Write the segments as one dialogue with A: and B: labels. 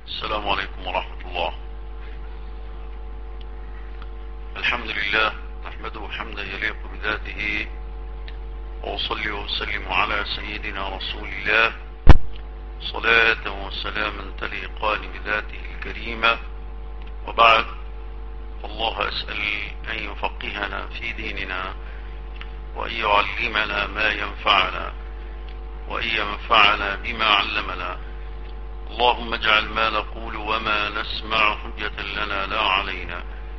A: السلام عليكم ورحمة الله الحمد لله نحمده حمدا يليق بذاته وأصلي وأسلم على سيدنا رسول الله صلاة وسلاما تليقان بذاته الكريمة وبعد الله أسأل أن يفقهنا في ديننا وأن يعلمنا ما ينفعنا وأن ينفعنا بما علمنا اللهم اجعل ما نقول وما نسمع حجة لنا لا علينا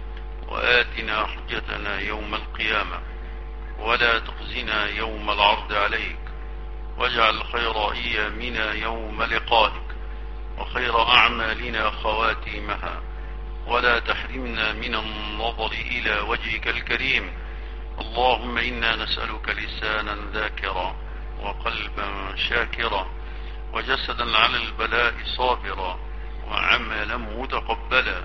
A: وآتنا حجتنا يوم القيامة ولا تخزنا يوم العرض عليك واجعل خير أيامنا يوم لقائك وخير أعمالنا خواتيمها ولا تحرمنا من النظر إلى وجهك الكريم اللهم إنا نسألك لسانا ذاكرا وقلبا شاكرا وجسدا على البلاء صابرا وعملا متقبلا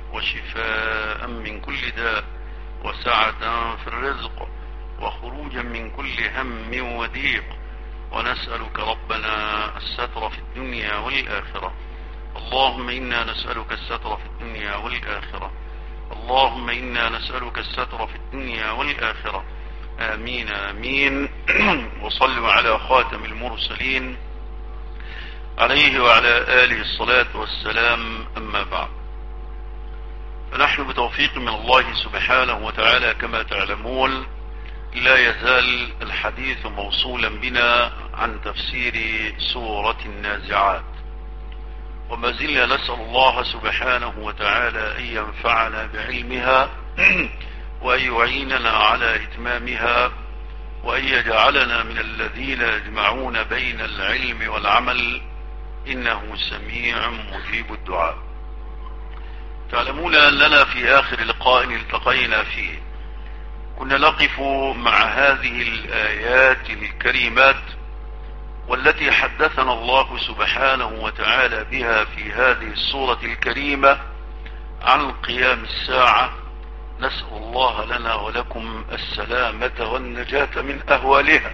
A: وشفاء من كل داء وسعة في الرزق وخروجا من كل هم وضيق ونسألك ربنا الستر في الدنيا والآخرة اللهم إنا نسألك الستر في الدنيا والآخرة اللهم إنا نسألك الستر في الدنيا والآخرة آمين آمين وصلوا على خاتم المرسلين عليه وعلى آله الصلاة والسلام أما بعد فنحن بتوفيق من الله سبحانه وتعالى كما تعلمون لا يزال الحديث موصولا بنا عن تفسير سورة النازعات وما زلنا نسأل الله سبحانه وتعالى أن ينفعنا بعلمها وأن يعيننا على إتمامها وأن يجعلنا من الذين يجمعون بين العلم والعمل إنه سميع مجيب الدعاء تعلمون أننا في آخر لقاء التقينا فيه كنا نقف مع هذه الآيات الكريمات والتي حدثنا الله سبحانه وتعالى بها في هذه السورة الكريمة عن قيام الساعة نسأل الله لنا ولكم السلامة والنجاة من أهوالها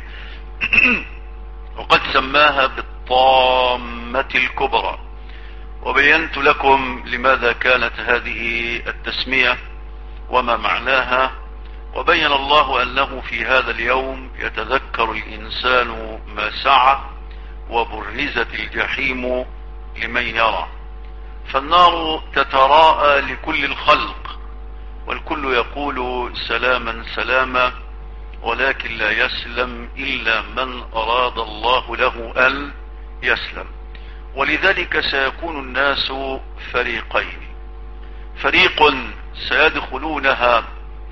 A: وقد سماها بالطامة الكبرى وبينت لكم لماذا كانت هذه التسمية وما معناها وبين الله أنه في هذا اليوم يتذكر الإنسان ما سعى وبرزت الجحيم لمن يرى فالنار تتراءى لكل الخلق والكل يقول سلاما سلاما ولكن لا يسلم إلا من أراد الله له أن يسلم ولذلك سيكون الناس فريقين فريق سيدخلونها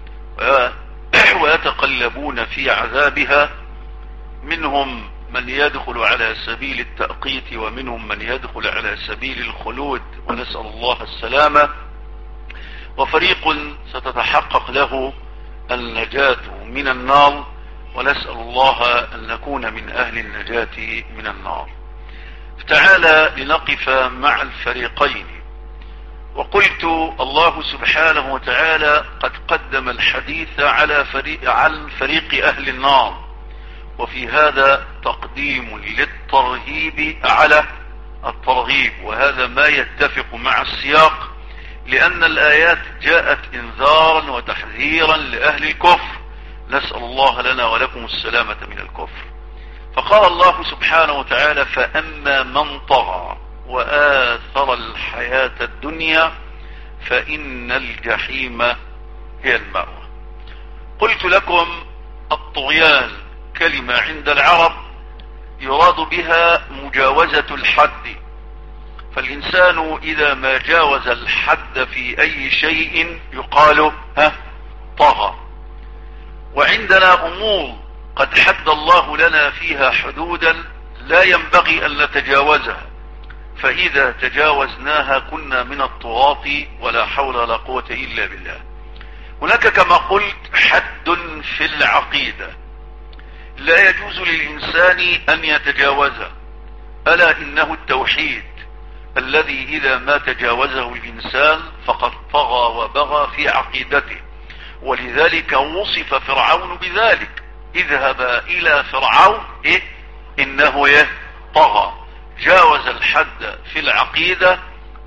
A: ويتقلبون في عذابها منهم من يدخل على سبيل التأقيت ومنهم من يدخل على سبيل الخلود ونسأل الله السلامة وفريق ستتحقق له النجاة من النار ونسأل الله أن نكون من أهل النجاة من النار تعالى لنقف مع الفريقين وقلت الله سبحانه وتعالى قد قدم الحديث على فريق عن فريق أهل النار وفي هذا تقديم للترهيب على الترغيب وهذا ما يتفق مع السياق لأن الآيات جاءت إنذارا وتحذيرا لأهل الكفر نسأل الله لنا ولكم السلامة من الكفر فقال الله سبحانه وتعالى فأما من طغى وآثر الحياة الدنيا فإن الجحيم هي المأوى قلت لكم الطغيان كلمة عند العرب يراد بها مجاوزة الحد فالإنسان إذا ما جاوز الحد في أي شيء يقال ها طغى وعندنا أمور قد حد الله لنا فيها حدودا لا ينبغي أن نتجاوزها فإذا تجاوزناها كنا من الطغاة ولا حول ولا قوة إلا بالله هناك كما قلت حد في العقيدة لا يجوز للإنسان أن يتجاوزه ألا إنه التوحيد الذي إذا ما تجاوزه الإنسان فقد طغى وبغى في عقيدته ولذلك وصف فرعون بذلك اذهب إلى فرعون إيه إنه إيه طغى جاوز الحد في العقيدة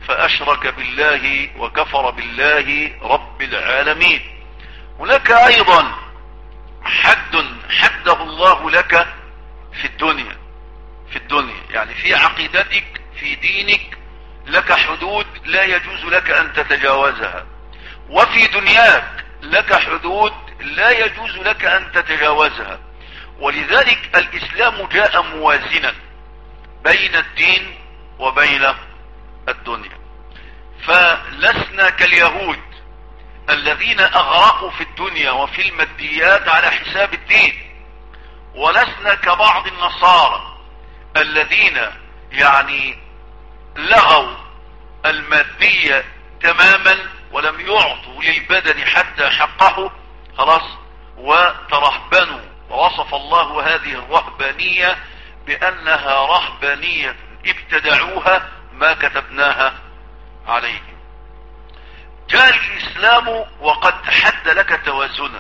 A: فاشرك بالله وكفر بالله رب العالمين هناك ايضا حد حده الله لك في الدنيا في الدنيا يعني في عقيدتك في دينك لك حدود لا يجوز لك ان تتجاوزها وفي دنياك لك حدود لا يجوز لك ان تتجاوزها ولذلك الاسلام جاء موازنا بين الدين وبين الدنيا فلسنا كاليهود الذين اغرقوا في الدنيا وفي الماديات على حساب الدين ولسنا كبعض النصارى الذين يعني لغوا المادية تماما ولم يعطوا للبدن حتى حقه خلاص وترهبنوا ووصف الله هذه الرهبانية بانها رهبانية ابتدعوها ما كتبناها عليهم جاء الاسلام وقد حد لك توازنا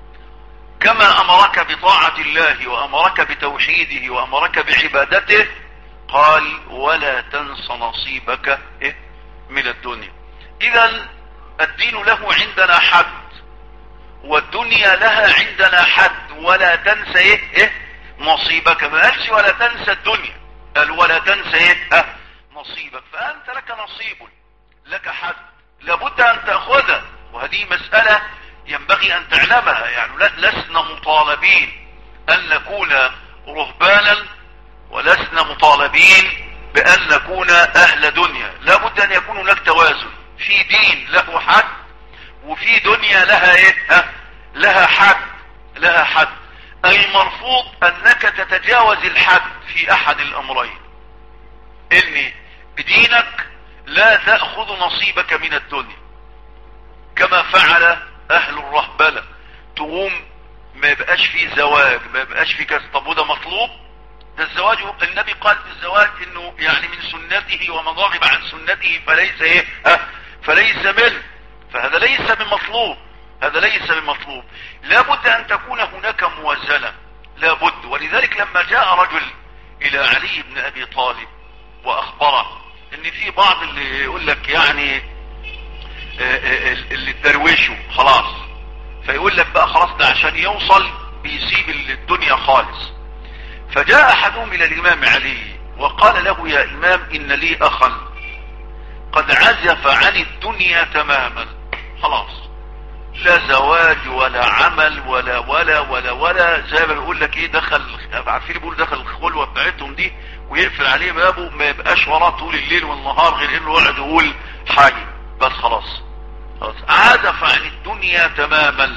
A: كما امرك بطاعة الله وامرك بتوحيده وامرك بعبادته قال ولا تنس نصيبك إيه من الدنيا اذا الدين له عندنا حد والدنيا لها عندنا حد ولا تنسى ايه, إيه نصيبك ما قالش ولا تنسى الدنيا قال ولا تنسى ايه اه نصيبك فانت لك نصيب لك حد لابد ان تأخذه وهذه مسألة ينبغي ان تعلمها يعني لسنا مطالبين ان نكون رهبانا ولسنا مطالبين بان نكون اهل دنيا لابد ان يكون هناك توازن في دين له حد وفي دنيا لها ايه ها لها حد لها حد اي مرفوض انك تتجاوز الحد في احد الامرين ان بدينك لا تأخذ نصيبك من الدنيا كما فعل اهل الرهبلة تقوم ما يبقاش فيه زواج ما يبقاش فيه كذا طب وده مطلوب ده الزواج النبي قال في الزواج انه يعني من سنته ومن رغب عن سنته فليس ايه ها فليس منه فهذا ليس بمطلوب هذا ليس بمطلوب لابد ان تكون هناك موازنة لابد ولذلك لما جاء رجل الى علي بن ابي طالب واخبره ان في بعض اللي يقول لك يعني اللي تدروشه خلاص فيقول لك بقى خلاص ده عشان يوصل بيسيب الدنيا خالص فجاء احدهم الى الامام علي وقال له يا امام ان لي اخا قد عزف عن الدنيا تماما خلاص لا زواج ولا عمل ولا ولا ولا ولا زي ما بيقول لك ايه دخل عارفين بيقول دخل الخلوه بتاعتهم دي ويقفل عليه بابه ما يبقاش وراه طول الليل والنهار غير انه يقعد يقول حاجه بس خلاص خلاص عزف عن الدنيا تماما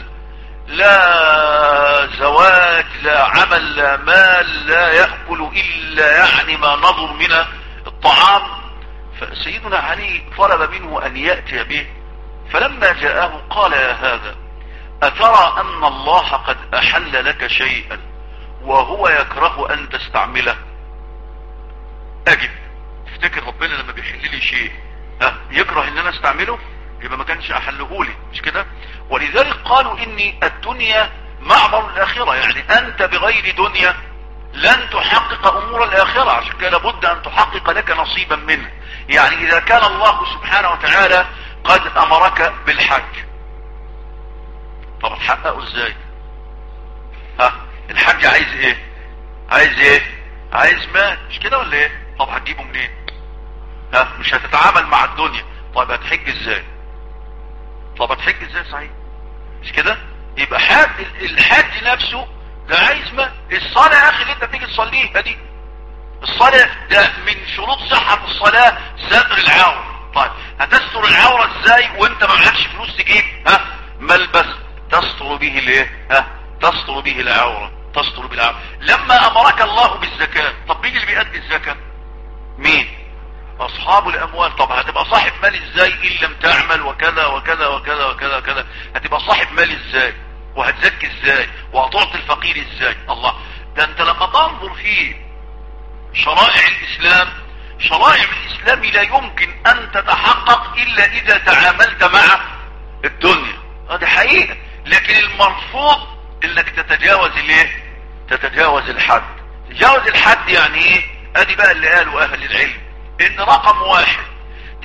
A: لا زواج لا عمل لا مال لا يأكل إلا يعني ما نظر من الطعام فسيدنا علي طلب منه أن يأتي به فلما جاءه قال يا هذا أترى أن الله قد أحل لك شيئا وهو يكره أن تستعمله أجب تفتكر ربنا لما بيحل لي شيء ها يكره ان انا استعمله يبقى ما كانش احله لي مش كده ولذلك قالوا اني الدنيا معبر الاخرة يعني انت بغير دنيا لن تحقق امور الاخرة عشان كده لابد ان تحقق لك نصيبا منه يعني اذا كان الله سبحانه وتعالى قد امرك بالحج طب تحققه ازاي ها الحج عايز ايه عايز ايه عايز مال مش كده ولا ايه طب هتجيبه منين ها مش هتتعامل مع الدنيا طيب هتحج ازاي طب هتحج ازاي صحيح مش كده يبقى حاج الحج نفسه ده عايز ما الصلاة يا اخي اللي انت تيجي تصليها دي الصلاة ده من شروط صحة الصلاة ستر العورة طيب هتستر العورة ازاي وانت ما معكش فلوس تجيب ها ملبس تستر به الايه ها تستر به العورة تستر بالعورة لما امرك الله بالزكاة طب مين اللي بيأدي الزكاة مين اصحاب الاموال طب هتبقى صاحب مال ازاي ان لم تعمل وكذا وكذا وكذا وكذا وكذا هتبقى صاحب مال ازاي وهتزكي ازاي وهتعطي الفقير ازاي الله ده انت لما تنظر في شرائع الاسلام شرائع الاسلام لا يمكن ان تتحقق الا اذا تعاملت مع الدنيا هذه حقيقة لكن المرفوض انك تتجاوز الايه تتجاوز الحد تتجاوز الحد يعني ايه ادي بقى اللي قالوا اهل العلم ان رقم واحد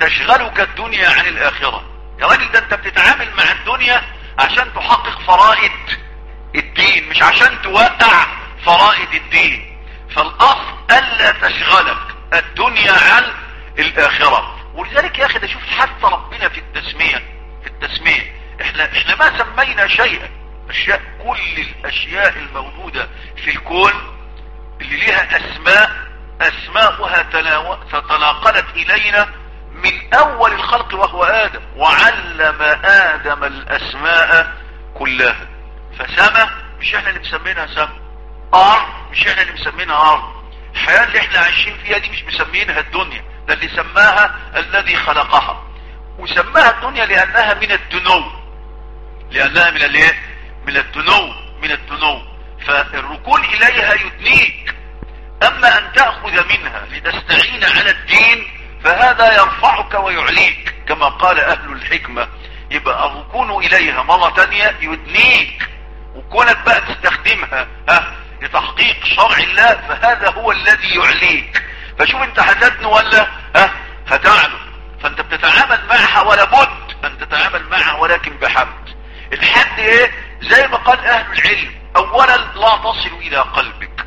A: تشغلك الدنيا عن الاخرة يا راجل ده انت بتتعامل مع الدنيا عشان تحقق فرائد الدين مش عشان توقع فرائد الدين فالاصل الا تشغلك الدنيا عن الاخرة ولذلك يا اخي ده شوف حتى ربنا في التسمية في التسمية احنا احنا ما سمينا شيئا اشياء كل الاشياء الموجودة في الكون اللي ليها اسماء اسماؤها تناقلت الينا من اول الخلق وهو ادم وعلم ادم الاسماء كلها فسما مش احنا اللي مسمينها سما ارض مش احنا اللي مسمينها ارض الحياة اللي احنا عايشين فيها دي مش مسمينها الدنيا ده اللي سماها الذي خلقها وسماها الدنيا لانها من الدنو لانها من الايه من الدنو من الدنو فالركون اليها يدنيك اما ان تأخذ منها لتستعين على الدين فهذا يرفعك ويعليك كما قال اهل الحكمة يبقى الركون اليها مرة تانية يدنيك وكونك بقى تستخدمها ها لتحقيق شرع الله فهذا هو الذي يعليك فشوف انت هتدن ولا ها هتعلو فانت بتتعامل معها ولا بد ان تتعامل معها ولكن بحمد الحمد ايه زي ما قال اهل العلم اولا لا تصل الى قلبك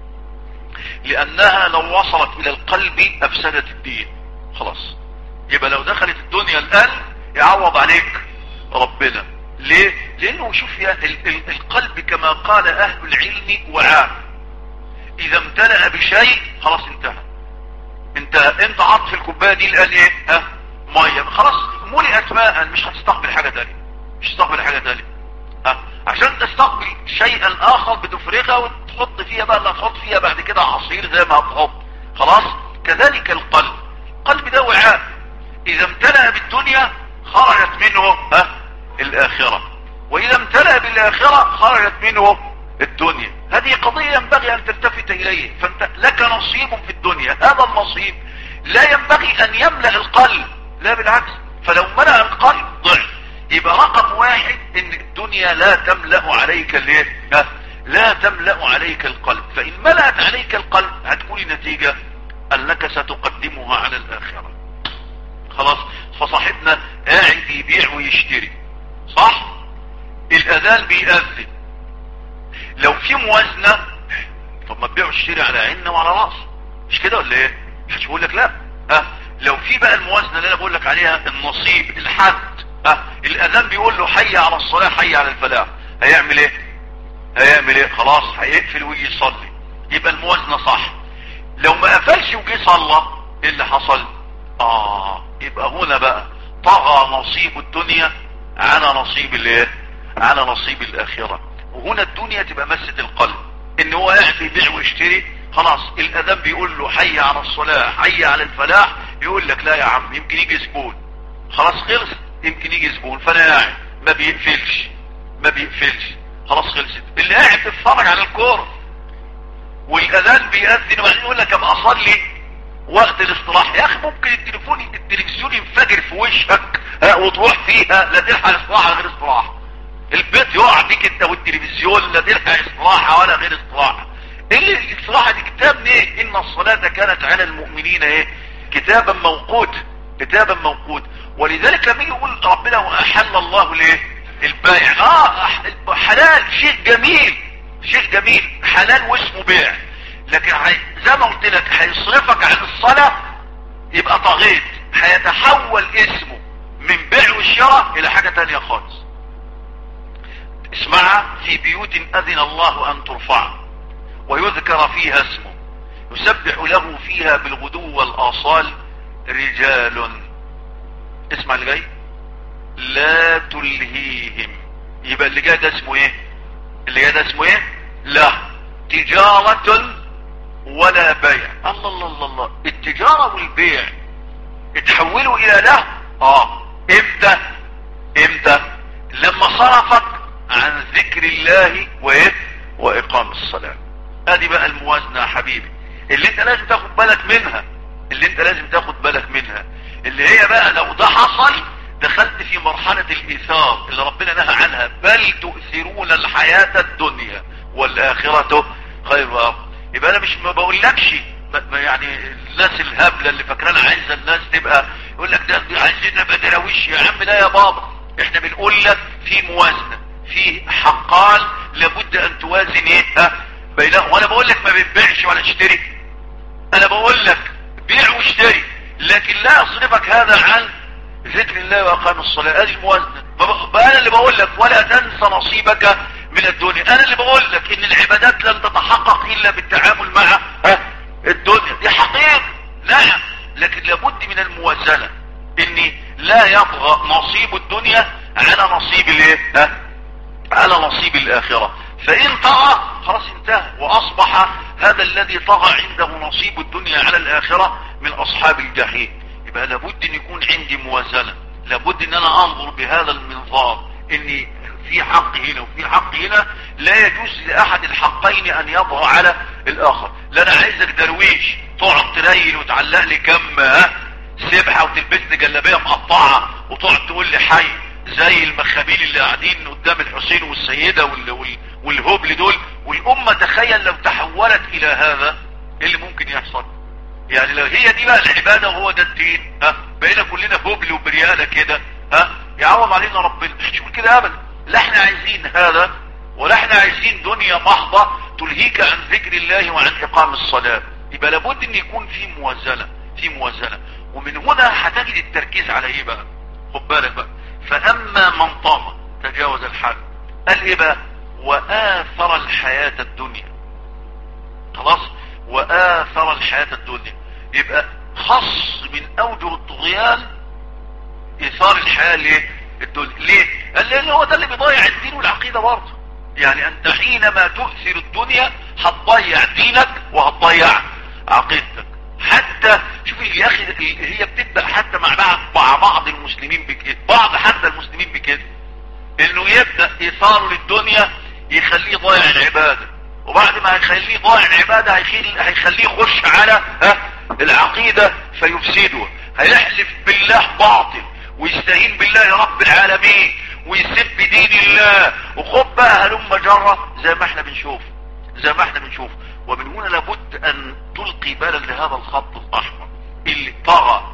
A: لانها لو وصلت الى القلب افسدت الدين خلاص يبقى لو دخلت الدنيا القلب يعوض عليك ربنا ليه لانه شوف يا القلب كما قال اهل العلم وعاء اذا امتلأ بشيء خلاص انتهى انت انت حاطط في الكوبايه دي الان ايه ها ميه خلاص ملئت ماء مش هتستقبل حاجه تانية مش هتستقبل حاجه تانية ها عشان تستقبل شيئا اخر بتفرغها وتحط فيها بقى اللي هتحط فيها بعد كده عصير زي ما هتحط خلاص كذلك القلب القلب ده وعاء اذا امتلأ بالدنيا خرجت منه ها الاخرة واذا امتلأ بالاخرة خرجت منه الدنيا هذه قضية ينبغي ان تلتفت اليه فانت لك نصيب في الدنيا هذا النصيب لا ينبغي ان يملأ القلب لا بالعكس فلو ملأ القلب ضعف يبقى رقم واحد ان الدنيا لا تملأ عليك الايه لا تملأ عليك القلب فان ملأت عليك القلب هتكون النتيجة انك ستقدمها على الاخرة خلاص فصاحبنا قاعد يبيع ويشتري صح الاذان بيأذن لو في موازنة طب ما تبيع وتشتري على عيننا وعلى راسنا مش كده ولا ايه مش بقول لك لا ها لو في بقى الموازنة اللي انا بقول لك عليها النصيب الحد ها الاذان بيقول له حي على الصلاة حي على الفلاح هيعمل ايه هيعمل ايه خلاص هيقفل ويجي يصلي يبقى الموازنة صح لو ما قفلش وجي صلى ايه اللي حصل اه يبقى هنا بقى طغى نصيب الدنيا على نصيب الايه على نصيب الاخرة وهنا الدنيا تبقى مسة القلب ان هو قاعد يبيع ويشتري خلاص الاذان بيقول له حي على الصلاة حي على الفلاح يقول لك لا يا عم يمكن يجي زبون خلاص خلص يمكن يجي زبون فانا قاعد ما بيقفلش ما بيقفلش خلاص خلصت اللي قاعد بيتفرج على الكورة والاذان بيأذن وبعدين يقول لك ابقى اصلي وقت الاصطلاح يا اخي ممكن التليفون التلفزيون ينفجر في وشك ها وتروح فيها لا تلحق الاصطلاح ولا غير اصطلاح البيت يقع بيك انت والتلفزيون لا تلحق اصطلاح ولا غير اصطلاح ايه الاصطلاح دي كتاب ايه ان الصلاة كانت على المؤمنين ايه كتابا موقوت كتابا موقوت ولذلك لما يقول ربنا واحل الله ليه البيع اه حلال شيء جميل شيء جميل حلال واسمه بيع لكن زي ما قلت لك هيصرفك عن الصلاة يبقى طغيت هيتحول اسمه من بيع والشراء الى حاجة تانية خالص اسمعها في بيوت اذن الله ان ترفع ويذكر فيها اسمه يسبح له فيها بالغدو والاصال رجال اسمع اللي جاي لا تلهيهم يبقى اللي جاي ده اسمه ايه اللي جاي ده اسمه ايه لا تجارة ولا بيع الله الله الله الله التجارة والبيع اتحولوا الى له اه امتى امتى لما صرفك عن ذكر الله وايه واقام الصلاة ادي بقى الموازنة يا حبيبي اللي انت لازم تاخد بالك منها اللي انت لازم تاخد بالك منها اللي هي بقى لو ده حصل دخلت في مرحلة الايثار اللي ربنا نهى عنها بل تؤثرون الحياة الدنيا والاخرة خير وابقى يبقى انا مش ما بقولكش يعني الناس الهبلة اللي فاكرانا عايزة الناس تبقى يقول لك ده ده عايزين نبقى دراويش يا عم لا يا بابا احنا بنقول لك في موازنة في حقان لابد ان توازن ايه ها بينهم وانا بقول لك ما بتبيعش ولا تشتري انا بقول لك بيع واشتري لكن لا اصرفك هذا عن ذكر الله واقام الصلاة هذه الموازنة بقى انا اللي بقول لك ولا تنسى نصيبك من الدنيا انا اللي بقول لك ان العبادات لن تتحقق الا بالتعامل مع ها الدنيا دي حقيقة نعم لكن لابد من الموازنة ان لا يطغى نصيب الدنيا على نصيب الايه ها على نصيب الاخرة فان طغى خلاص انتهى واصبح هذا الذي طغى عنده نصيب الدنيا على الاخرة من اصحاب الجحيم يبقى لابد ان يكون عندي موازنة لابد ان انا انظر بهذا المنظار ان في حق هنا وفي حق هنا لا يجوز لاحد الحقين ان يطغى على الاخر لا انا عايزك درويش تقعد تريل وتعلق لي كم ها سبحة وتلبس لي جلابيه مقطعة وتقعد تقول لي حي زي المخابيل اللي قاعدين قدام الحسين والسيدة وال... وال... والهبل دول والامة تخيل لو تحولت الى هذا ايه اللي ممكن يحصل يعني لو هي دي بقى العبادة وهو ده الدين ها بقينا كلنا هبل وبريالة كده ها يعوض علينا ربنا مش هتقول كده ابدا لا احنا عايزين هذا ولا احنا عايزين دنيا محضة تلهيك عن ذكر الله وعن اقام الصلاة يبقى لابد ان يكون في موازنة في موازنة ومن هنا هتجد التركيز على ايه بقى خد بالك بقى فاما من طغى تجاوز الحد قال ايه بقى واثر الحياة الدنيا خلاص واثر الحياة الدنيا يبقى خص من اوجه الطغيان اثار الحياة ليه الدنيا ليه قال لان هو ده اللي بيضيع الدين والعقيدة برضه يعني انت حينما تؤثر الدنيا هتضيع دينك وهتضيع عقيدتك حتى شوف يا اخي هي بتبدأ حتى مع بعض مع بعض المسلمين بكده بعض حتى المسلمين بكده انه يبدأ اثاره للدنيا يخليه ضايع العبادة وبعد ما هيخليه ضايع العبادة هيخليه يخش على ها العقيدة فيفسده هيحلف بالله باطل ويستهين بالله رب العالمين ويسب دين الله وخد بقى هلم جرة زي ما احنا بنشوف زي ما احنا بنشوف ومن هنا لابد ان تلقي بالا لهذا الخط الاحمر اللي طغى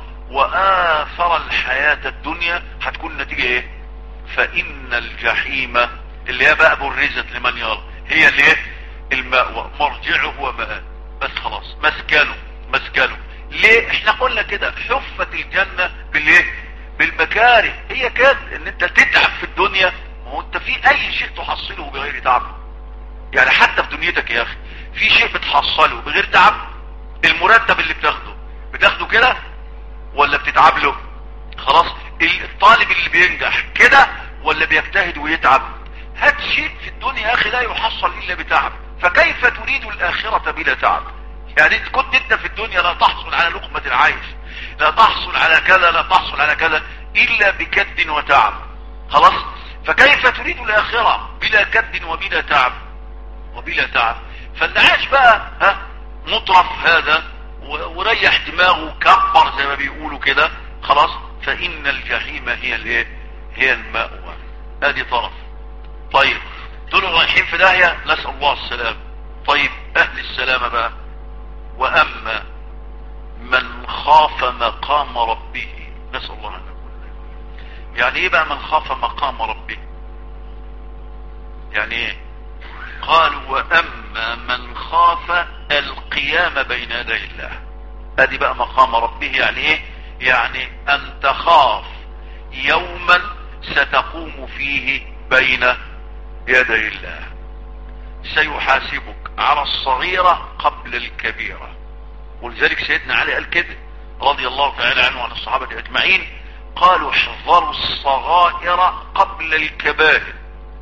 A: واثر الحياة الدنيا هتكون نتيجة ايه فان الجحيم اللي هي بقى برزت لمن يرى هي اللي ايه المأوى مرجعه ومآل بس خلاص مسكنه مسكنه ليه احنا قلنا كده حفت الجنة بالايه بالمكاره هي كده ان انت تتعب في الدنيا ما هو انت في اي شيء تحصله بغير تعب يعني حتى في دنيتك يا اخي في شيء بتحصله بغير تعب المرتب اللي بتاخده بتاخده كده ولا بتتعب له خلاص الطالب اللي بينجح كده ولا بيجتهد ويتعب هات شيء في الدنيا يا اخي لا يحصل الا بتعب فكيف تريد الاخرة بلا تعب يعني كنت انت في الدنيا لا تحصل على لقمة العيش لا تحصل على كذا لا تحصل على كذا الا بكد وتعب خلاص فكيف تريد الاخرة بلا كد وبلا تعب وبلا تعب فاللي عاش بقى ها مطرف هذا وريح دماغه وكبر زي ما بيقولوا كده خلاص فان الجحيم هي الايه هي المأوى ادي طرف طيب دول رايحين في داهية نسأل الله السلام طيب اهل السلامة بقى واما من خاف مقام ربه نسأل الله ان يعني ايه بقى من خاف مقام ربه يعني ايه قالوا واما من خاف القيام بين يدي الله ادي بقى مقام ربه يعني ايه يعني ان تخاف يوما ستقوم فيه بين يدي الله سيحاسبك على الصغيرة قبل الكبيرة ولذلك سيدنا علي قال كده رضي الله تعالى عنه وعن الصحابة اجمعين قالوا احذروا الصغائر قبل الكبائر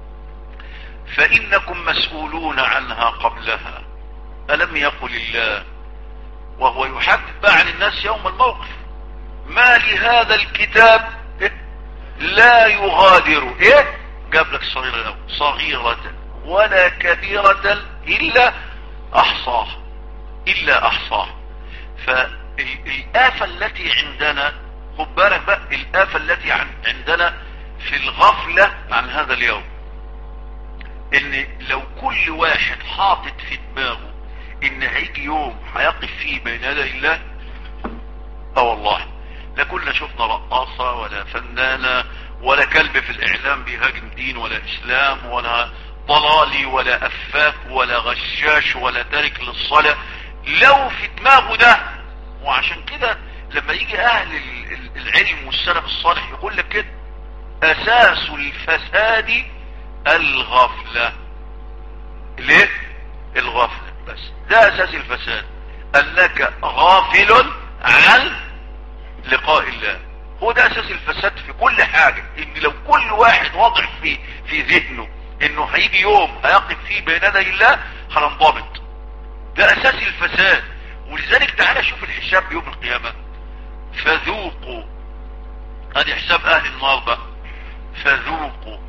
A: فانكم مسؤولون عنها قبلها الم يقل الله وهو يحدث عن الناس يوم الموقف ما لهذا الكتاب لا يغادر ايه جاب لك صغيرة صغيرة ولا كبيرة الا احصاها الا احصاها فالآفة التي عندنا خد بالك بقى الآفة التي عندنا في الغفلة عن هذا اليوم ان لو كل واحد حاطط في دماغه ان هيجي يوم هيقف فيه بين يدي الله اه والله لا كلنا شفنا رقاصة ولا فنانة ولا كلب في الاعلام بيهاجم دين ولا اسلام ولا ضلالي ولا افاك ولا غشاش ولا تارك للصلاة لو في دماغه ده وعشان كده لما يجي اهل العلم والسلف الصالح يقول لك كده اساس الفساد الغفلة ليه الغفلة بس ده اساس الفساد انك غافل عن لقاء الله هو ده اساس الفساد في كل حاجة ان لو كل واحد واضع في في ذهنه انه هيجي يوم هيقف فيه بين يدي الله هننضبط ده اساس الفساد ولذلك تعالى شوف الحساب يوم القيامة فذوقوا ادي حساب اهل النار بقى فذوقوا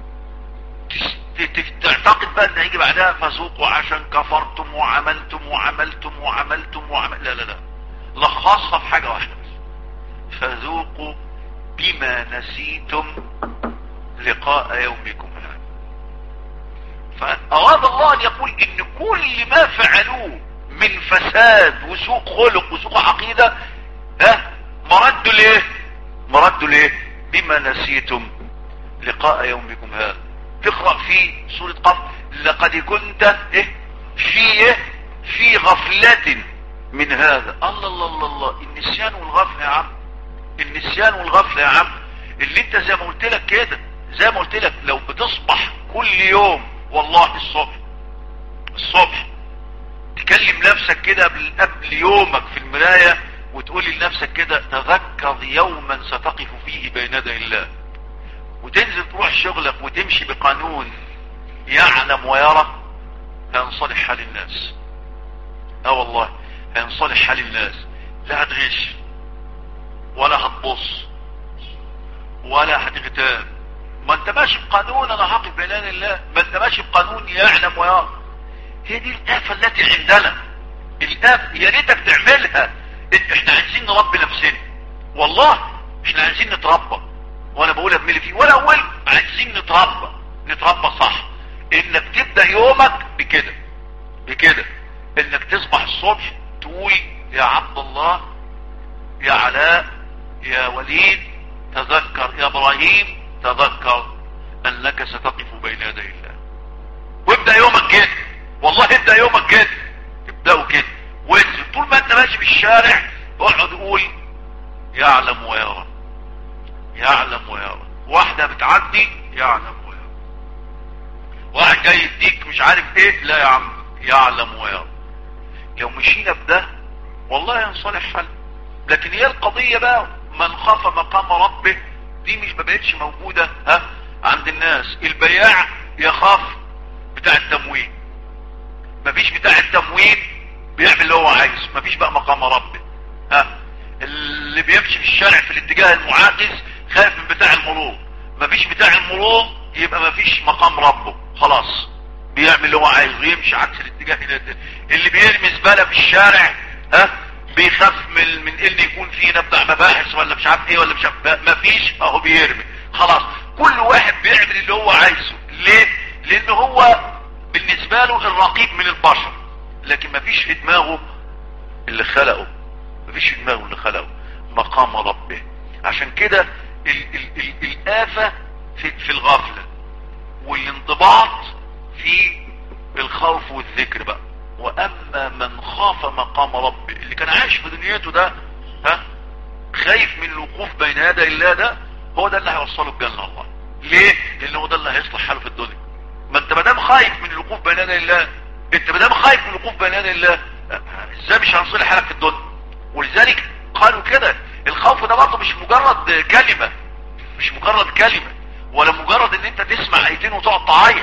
A: تعتقد بقى ان هيجي بعدها فذوقوا عشان كفرتم وعملتم وعملتم وعملتم وعمل لا لا لا لخصها في حاجة واحدة بس فذوقوا بما نسيتم لقاء يومكم هذا فأراد الله أن يقول إن كل ما فعلوه من فساد وسوء خلق وسوء عقيدة ها مرد ليه مرد ليه بما نسيتم لقاء يومكم هذا تقرأ في سورة قف لقد كنت ايه في ايه في غفلة من هذا الله الله الله الله النسيان والغفلة يا عم النسيان والغفلة يا عم اللي انت زي ما قلت لك كده زي ما قلت لك لو بتصبح كل يوم والله الصبح الصبح تكلم نفسك كده قبل قبل يومك في المراية وتقول لنفسك كده تذكر يوما ستقف فيه بين يدي الله وتنزل تروح شغلك وتمشي بقانون يعلم ويرى هينصلح حال الناس اه والله هينصلح حال الناس لا هتغش ولا هتبص ولا هتغتاب ما انت ماشي بقانون انا هقف بين يدي الله ما انت ماشي بقانون يعلم ويرى هي دي الآفة التي عندنا الآفة يا ريتك تعملها احنا عايزين نربي نفسنا والله احنا عايزين نتربى وانا بقولها بملي فيه ولا اول عايزين نتربى نتربى صح انك تبدأ يومك بكده بكده انك تصبح الصبح تقول يا عبد الله يا علاء يا وليد تذكر يا ابراهيم تذكر انك ستقف بين يدي الله وابدأ يومك كده والله ابدأ يومك كده ابدأوا كده وانزل طول ما انت ماشي في الشارع اقعد قول يعلم ويرى يعلم ويرى واحدة بتعدي يعلم ويرى واحد جاي يديك مش عارف ايه لا يا عم يعلم ويرى لو مشينا بده والله ينصلح حل لكن هي القضية بقى من خاف مقام ربه دي مش ما بقتش موجودة ها عند الناس البياع يخاف بتاع التموين مفيش بتاع التموين بيعمل اللي هو عايز مفيش بقى مقام ربه ها اللي بيمشي في الشارع في الاتجاه المعاكس خايف من بتاع المرور مفيش بتاع المرور يبقى مفيش مقام ربه خلاص بيعمل اللي هو عايزه يمشي عكس الاتجاه اللي بيرمي زباله في الشارع ها بيخاف من من ان يكون في نبدا مباحث ولا مش عارف ايه ولا مش عارف مفيش اهو بيرمي خلاص كل واحد بيعمل اللي هو عايزه ليه لان هو بالنسبه له الرقيب من البشر لكن مفيش في دماغه اللي خلقه مفيش في دماغه اللي خلقه مقام ربه عشان كده ال ال ال الآفة في, في الغفلة والانضباط في الخوف والذكر بقى واما من خاف مقام ربه اللي كان عايش في دنيته ده ها خايف من الوقوف بين يدي الله ده هو ده اللي هيوصله الجنة الله ليه لان هو ده اللي هيصلح حاله في الدنيا ما انت مادام خايف من الوقوف بين يدي الله انت مادام خايف من الوقوف بين يدي الله ازاي مش هنصلح حالك في الدنيا ولذلك قالوا كده الخوف ده برضه مش مجرد كلمة مش مجرد كلمة ولا مجرد ان انت تسمع ايتين وتقعد تعيط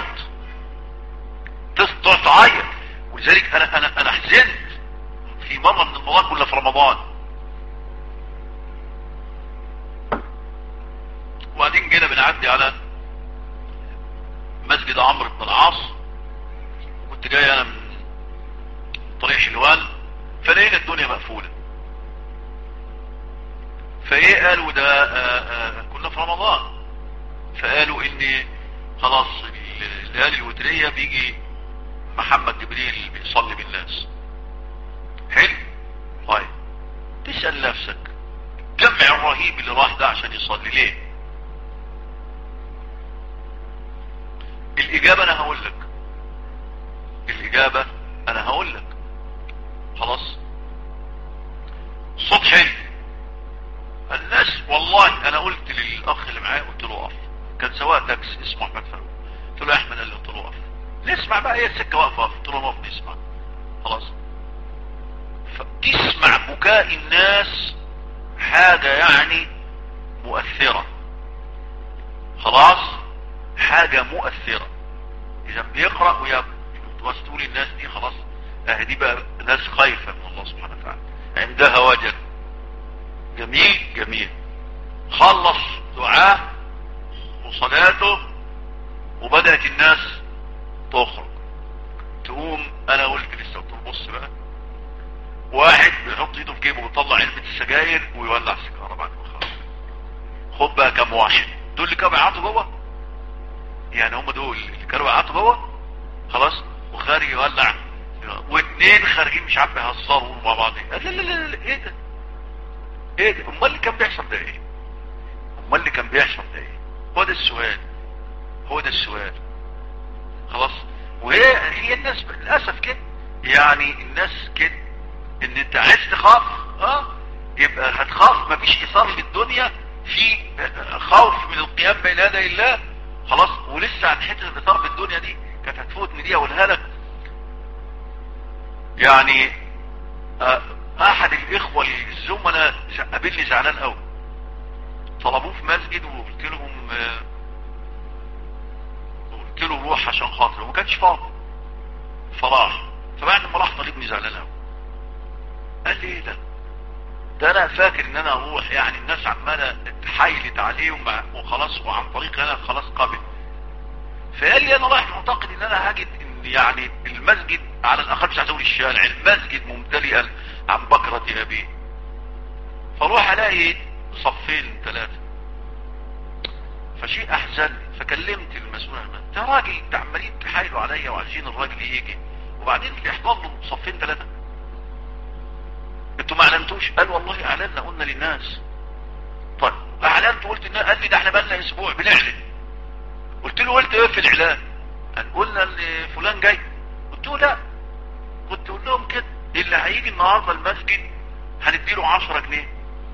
A: تقعد تعيط ولذلك انا انا انا حزنت في مرة من المرات كنا في رمضان وبعدين جينا بنعدي على مسجد عمرو بن العاص كنت جاي انا من طريق حلوان فلقينا الدنيا مقفولة فايه قالوا ده آآ آآ كنا في رمضان فقالوا ان خلاص الليالي الوترية بيجي محمد جبريل بيصلي بالناس حلو طيب تسأل نفسك الجمع الرهيب اللي راح ده عشان يصلي ليه الاجابة انا هقول لك الاجابة انا هقول لك خلاص صوت حلو الناس والله انا قلت للاخ اللي معايا قلت له اقف كان سواق تاكسي اسمه احمد فاروق قلت له يا احمد قال لي قلت له اقف نسمع بقى هي السكه واقفه قلت له نقف نسمع خلاص فتسمع بكاء الناس حاجة يعني مؤثرة خلاص حاجة مؤثرة اذا بيقرأ ويبكي تقول الناس دي خلاص اه دي بقى ناس خايفة من الله سبحانه وتعالى عندها وجل جميل جميل خلص دعاه وصلاته وبدأت الناس تخرج تقوم انا قلت لسه قلت له بص بقى واحد بيحط ايده في جيبه ويطلع علبة السجاير ويولع سيجارة بعد ما خلاص خد بقى كام واحد دول اللي كانوا بيعطوا جوه يعني هم دول اللي كانوا بيعطوا جوه خلاص وخارج يولع واثنين خارجين مش عارف يهزروا مع بعض لا لا لا لا ايه ده ايه ده امال اللي كان بيحصل ده ايه امال اللي كان بيحصل ده ايه هو ده السؤال هو ده السؤال خلاص وهي هي الناس للاسف كده يعني الناس كده ان انت عايز تخاف اه يبقى هتخاف مفيش اثار للدنيا في خوف من القيام بين يدي الله خلاص ولسه عن حته الاثار بالدنيا دي كانت هتفوتني دي اقولها لك يعني آه احد الاخوه الزملاء قابلني زعلان قوي طلبوه في مسجد وقلت لهم آه قلت له روح عشان خاطره وما كانش فاضي فراح فبعد ما راح طالبني زعلان قوي قال لي ايه ده ده انا فاكر ان انا اروح يعني الناس عماله اتحايلت عليه وخلاص وعن طريق انا خلاص قابل فقال لي انا رايح معتقد ان انا هجد ان يعني المسجد على الاقل مش هتقول الشارع المسجد ممتلئا عن بكرة ابيه فاروح الاقي صفين ثلاثة فشيء احزنني فكلمت المسؤول عن ده راجل ده عمالين تحايلوا عليا وعايزين الراجل يجي وبعدين يحضر له صفين ثلاثة انتوا ما اعلنتوش قال والله اعلنا قلنا للناس طيب اعلنت وقلت ان قال لي ده احنا بقالنا اسبوع بنعلن قلت له قلت ايه في الاعلان قال قلنا ان فلان جاي قلت له لا كنت اقول لهم كده اللي هيجي النهارده المسجد هنديله 10 جنيه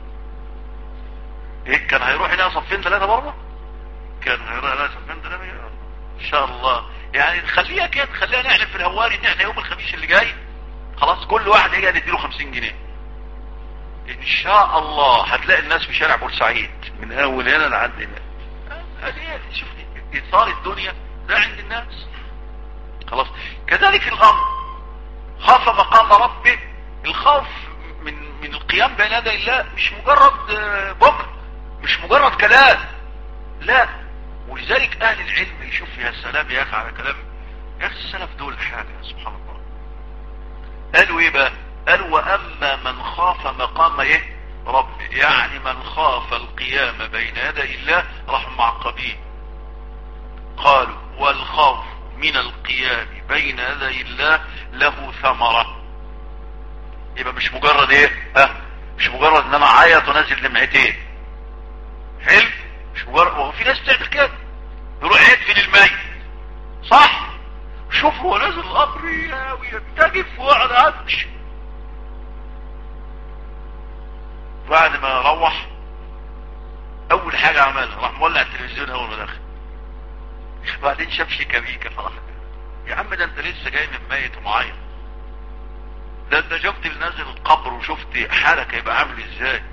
A: ايه كان هيروح هنا صفين ثلاثه برضه كان هيروح هنا صفين ثلاثه ان شاء الله يعني نخليها كده خلينا نعلن في الهواري ان احنا يوم الخميس اللي جاي خلاص كل واحد هيجي نديله 50 جنيه ان شاء الله هتلاقي الناس في شارع بورسعيد من اول هنا لحد هنا شوف اثار الدنيا ده عند الناس خلاص كذلك الغم خاف مقام ربه الخوف من من القيام بين يدي الله مش مجرد بكر مش مجرد كلام لا ولذلك اهل العلم يشوف يا سلام يا اخي على كلام يا اخي السلف دول حاجه سبحان الله قالوا ايه بقى قالوا واما من خاف مقام ايه رب يعني من خاف القيام بين يدي الله راح معقبين قالوا والخوف من القيام بين يدي الله له ثمرة يبقى مش مجرد ايه ها مش مجرد ان انا عيط ونازل دمعتين حلو مش مجرد وهو في ناس بتعمل كده يروح يدفن الميت صح شوف هو نازل القبر ويرتجف ويقعد عطش بعد ما روح اول حاجة عملها راح مولع التلفزيون اول ما دخل بعدين شاف شيكابيكا فرح يا عم ده انت لسه جاي من ميت ومعيط ده انت شفت اللي نازل القبر وشفت حالك هيبقى عامل ازاي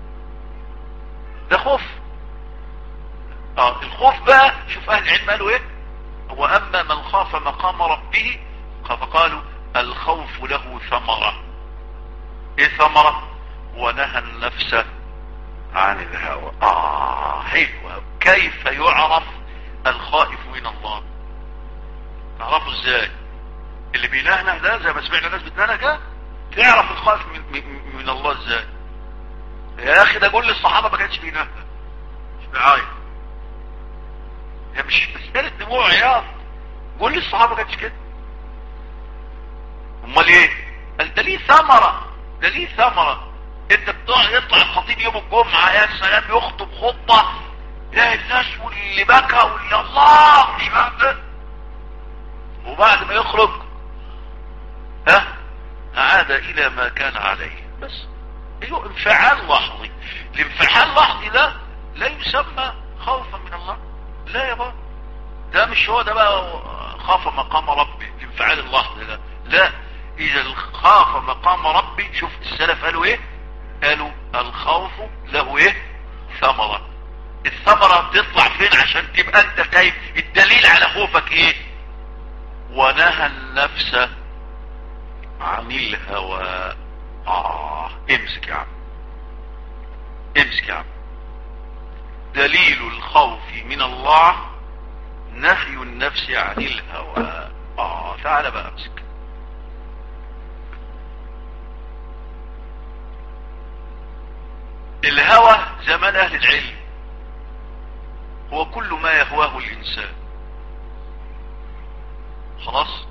A: ده خوف اه الخوف بقى شوف اهل العلم قالوا ايه واما من خاف مقام ربه فقالوا الخوف له ثمرة ايه ثمرة ونهى النفس عن الهوى اه حلوة كيف يعرف الخائف من الله تعرفوا ازاي اللي بينهنه ده زي ما سمعنا ناس بتنهنه كده تعرف الخائف من, من, من الله ازاي يا اخي ده كل الصحابة ما كانش بينهنه مش بيعايط هي مش مسألة دموع عياط كل الصحابة ما كانش كده امال ايه قال ده ليه ثمرة ده ليه ثمرة انت بتوع يطلع الخطيب يوم الجمعة يا سلام يخطب خطبة يا الناس واللي بكى واللي الله مش فاهم وبعد ما يخرج ها عاد الى ما كان عليه بس ايوه انفعال لحظي الانفعال اللحظي ده لا يسمى خوفا من الله لا يا بابا ده مش هو ده بقى خاف مقام ربي الانفعال اللحظي ده لا اذا خاف مقام ربي شوف السلف قالوا ايه قالوا الخوف له ايه ثمرة الثمرة بتطلع فين عشان تبقى انت خايف الدليل على خوفك ايه ونهى النفس عن الهوى اه امسك يا عم امسك يا عم دليل الخوف من الله نهي النفس عن الهوى اه تعال بقى امسك الهوى زمان اهل العلم هو كل ما يهواه الانسان خلاص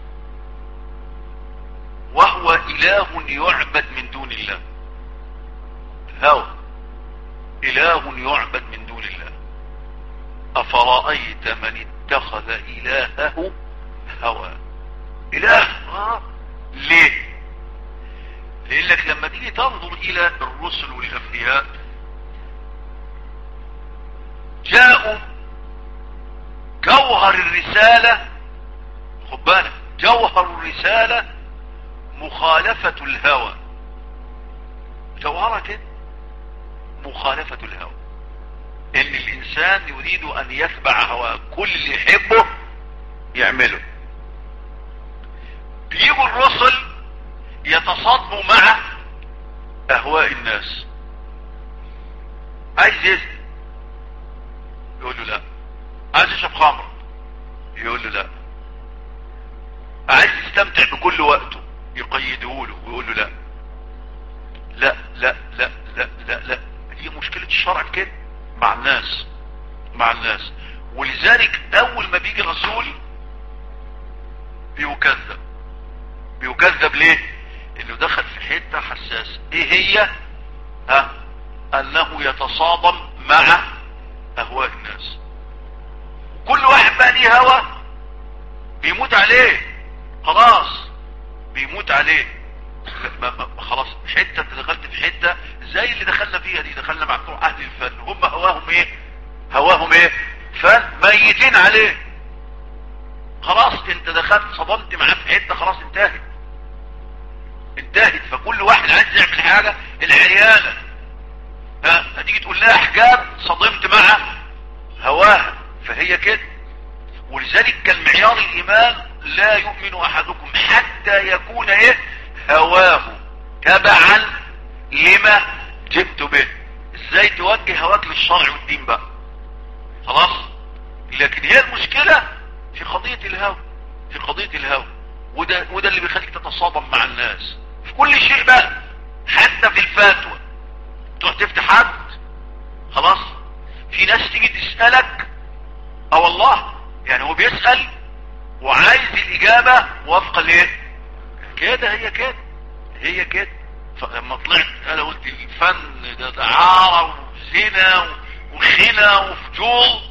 A: وهو اله يعبد من دون الله الهوى اله يعبد من دون الله افرأيت من اتخذ الهه هوى اله آه. ليه لانك لما تيجي تنظر الى الرسل والانبياء جاءوا جوهر الرسالة خد بالك جوهر الرسالة مخالفة الهوى جوهرها كده مخالفة الهوى ان الانسان يريد ان يتبع هواه كل اللي يحبه يعمله بيجوا الرسل يتصادموا مع اهواء الناس عايز يزني يقول له لا عايز يشرب خمر يقول له لا عايز يستمتع بكل وقته يقيده له ويقول له لا لا لا لا لا لا لا هي مشكلة الشرع كده مع الناس مع الناس ولذلك اول ما بيجي رسول بيكذب بيكذب ليه انه دخل في حتة حساسة ايه هي ها انه يتصادم مع اهواء الناس كل واحد بقى ليه هوى بيموت عليه خلاص بيموت عليه ما ما خلاص حتة انت دخلت في حتة زي اللي دخلنا فيها دي دخلنا مع بتوع اهل الفن هم هواهم ايه هواهم ايه فن ميتين عليه خلاص انت دخلت صدمت معاه في حتة خلاص انتهت انتهت فكل واحد عايز يعمل حاجة العيالة ها هتيجي تقول لها حجاب صدمت مع هواها فهي كده ولذلك كان معيار الايمان لا يؤمن احدكم حتى يكون ايه هواه تبعا لما جئت به ازاي توجه هواك للشرع والدين بقى خلاص لكن هي المشكلة في قضية الهوى في قضية الهوى وده, وده اللي بيخليك تتصادم مع الناس في كل شيء بقى حتى في الفتوى تروح تفتح حد خلاص في ناس تيجي تسألك اه والله يعني هو بيسأل وعايز الاجابة وفق ليه كده هي كده هي كده فلما طلعت انا قلت الفن ده دعارة وزنا وخنا وفجور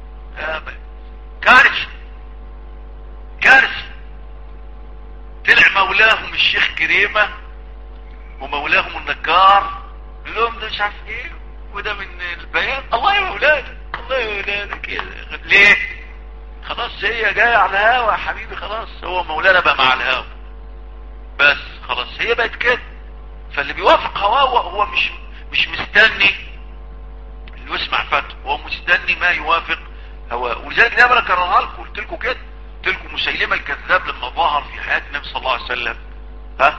A: كارثة كارثة طلع مولاهم الشيخ كريمة ومولاهم النجار لهم ده مش عارف ايه وده من البيان الله يا مولانا الله يا مولانا كده ليه خلاص هي جاية على الهوا يا حبيبي خلاص هو مولانا بقى مع الهوا بس خلاص هي بقت كده فاللي بيوافق هواه هو مش مش مستني انه يسمع فتوى هو مستني ما يوافق هواه ولذلك دايما اكررها لكم قلت لكم كده قلت لكم مسيلمه الكذاب لما ظهر في حياه النبي صلى الله عليه وسلم ها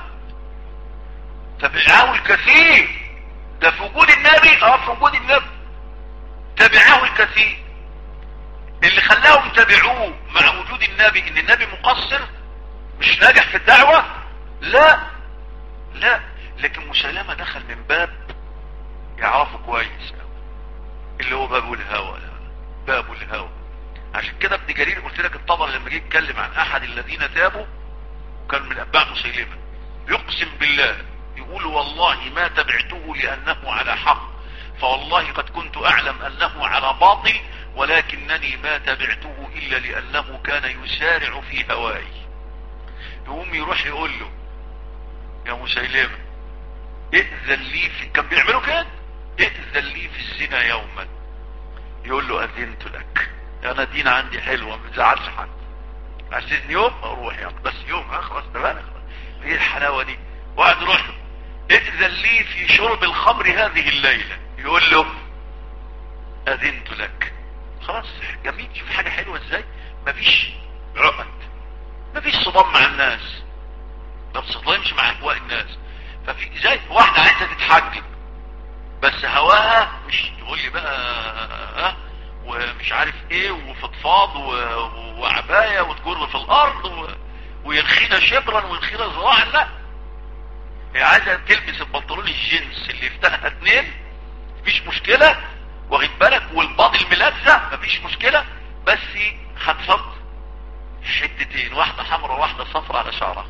A: تبعه الكثير ده في وجود النبي اه في وجود النبي تبعه الكثير اللي خلاهم تبعوه مع وجود النبي ان النبي مقصر مش ناجح في الدعوة لا لا لكن مسلمة دخل من باب يعرفه كويس اللي هو باب الهوى باب الهوى عشان كده ابن جرير قلت لك الطبري لما جه يتكلم عن احد الذين تابوا كان من اتباع مسيلمة يقسم بالله يقول والله ما تبعته لانه على حق فوالله قد كنت اعلم انه على باطل ولكنني ما تبعته الا لانه كان يسارع في هواي يقوم يروح يقول له يا مسيلمة ائذن لي في كان بيعملوا كده ائذن لي في الزنا يوما يقول له اذنت لك انا دين عندي حلوة ما تزعلش حد عشان يوم اروح يعني بس يوم اخلص تمام ايه الحلاوة دي وقعد يروح له ائذن لي في شرب الخمر هذه الليلة يقول له اذنت لك خلاص جميل شوف حاجة حلوة ازاي مفيش عقد مفيش صدام مع الناس ما بتصطدمش مع اهواء الناس ففي زي واحدة عايزة تتحجب بس هواها مش تقول لي بقى ها ومش عارف ايه وفضفاض و- وعباية وتجر في الارض و... وينخينا شبرا وينخينا ذراعا لا هي عايزة تلبس البنطلون الجينز اللي يفتحها اتنين مفيش مشكلة واخد بالك والباضي الملزق مفيش مشكلة بس هتصد حتتين واحدة حمراء واحدة صفراء على شعرها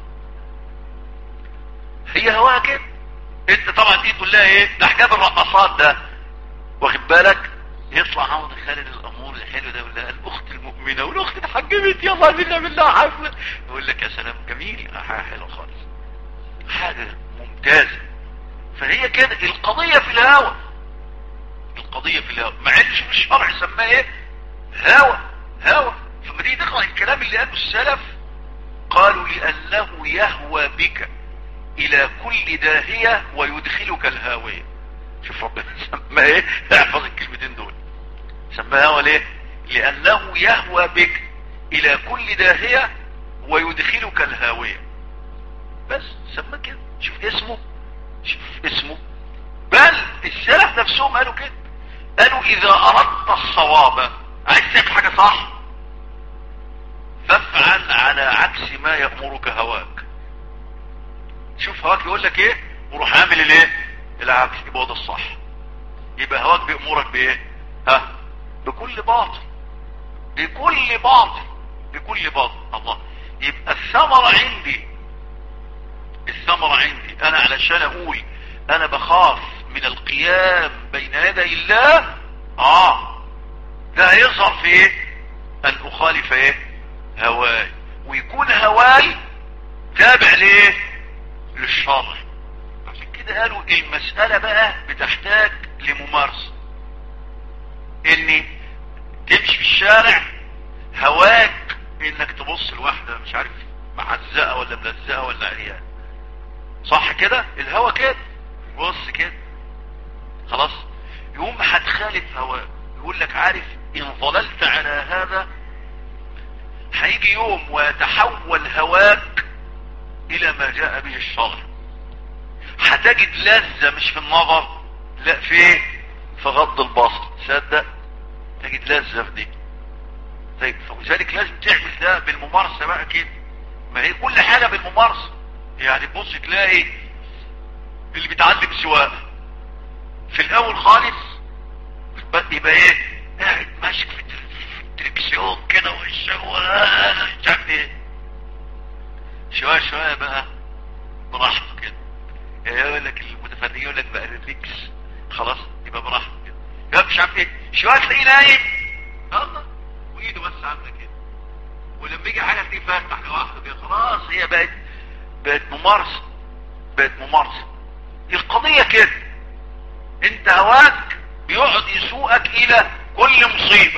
A: هي هواها كده انت طبعا دي تقول لها ايه ده حجاب الرقصات ده واخد بالك يطلع عوض خالد الامور الحلو ده يقول لها الاخت المؤمنة والاخت اتحجبت يلا عايزين نعمل لها حفلة يقول لك يا سلام جميل حاجة حلوة خالص حاجة ممتازة فهي كده القضية في الهوى القضية في الهوى مع ان شوف الشرع سماه ايه هوى هوى فما تيجي تقرأ الكلام اللي قاله السلف قالوا لأنه يهوى بك الى كل داهية ويدخلك الهاوية شوف ربنا سماه ايه احفظ الكلمتين دول سماه هوى ليه لأنه يهوى بك الى كل داهية ويدخلك الهاوية بس سماه كده شوف اسمه شوف اسمه بل السلف نفسهم قالوا كده قالوا اذا اردت الصواب عايز تعمل حاجة صح فافعل على عكس ما يأمرك هواك شوف هواك يقول لك ايه وروح عامل الايه العكس يبقى هو ده الصح يبقى هواك بيأمرك بايه ها بكل باطل بكل باطل بكل باطل الله يبقى الثمرة عندي الثمرة عندي انا علشان اقول انا بخاف من القيام بين يدي الله اه ده هيظهر في ايه ان اخالف ايه هواي ويكون هواي تابع ليه للشرع عشان كده قالوا المسألة بقى بتحتاج لممارسة ان تمشي في الشارع هواك انك تبص لواحدة مش عارف محزقة ولا ملزقة ولا عريان صح كده الهوا كده بص كده خلاص يقوم هتخالف هواك يقول لك عارف ان ظللت على هذا هيجي يوم ويتحول هواك الى ما جاء به الشرع هتجد لذة مش في النظر لا في ايه في غض البصر تصدق تجد لذة في دي طيب فلذلك لازم تعمل ده بالممارسة بقى كده ما هي كل حاجة بالممارسة يعني تبص تلاقي اللي بيتعلم سواقة في الاول خالص يبقى ايه قاعد ماسك في التركسيون كده والشغل مش عارف ايه شوية شوية بقى براحته كده يقول لك المتفرجين يقول لك بقى ريليكس خلاص يبقى براحته كده يبقى مش عارف ايه شوية تلاقيه نايم الله وايده بس عامله كده ولما يجي حاجه تلاقيه فاتح لوحده كده خلاص هي بقت بقت ممارسه بقت ممارسه القضيه كده انت هواك بيقعد يسوقك الى كل مصيبه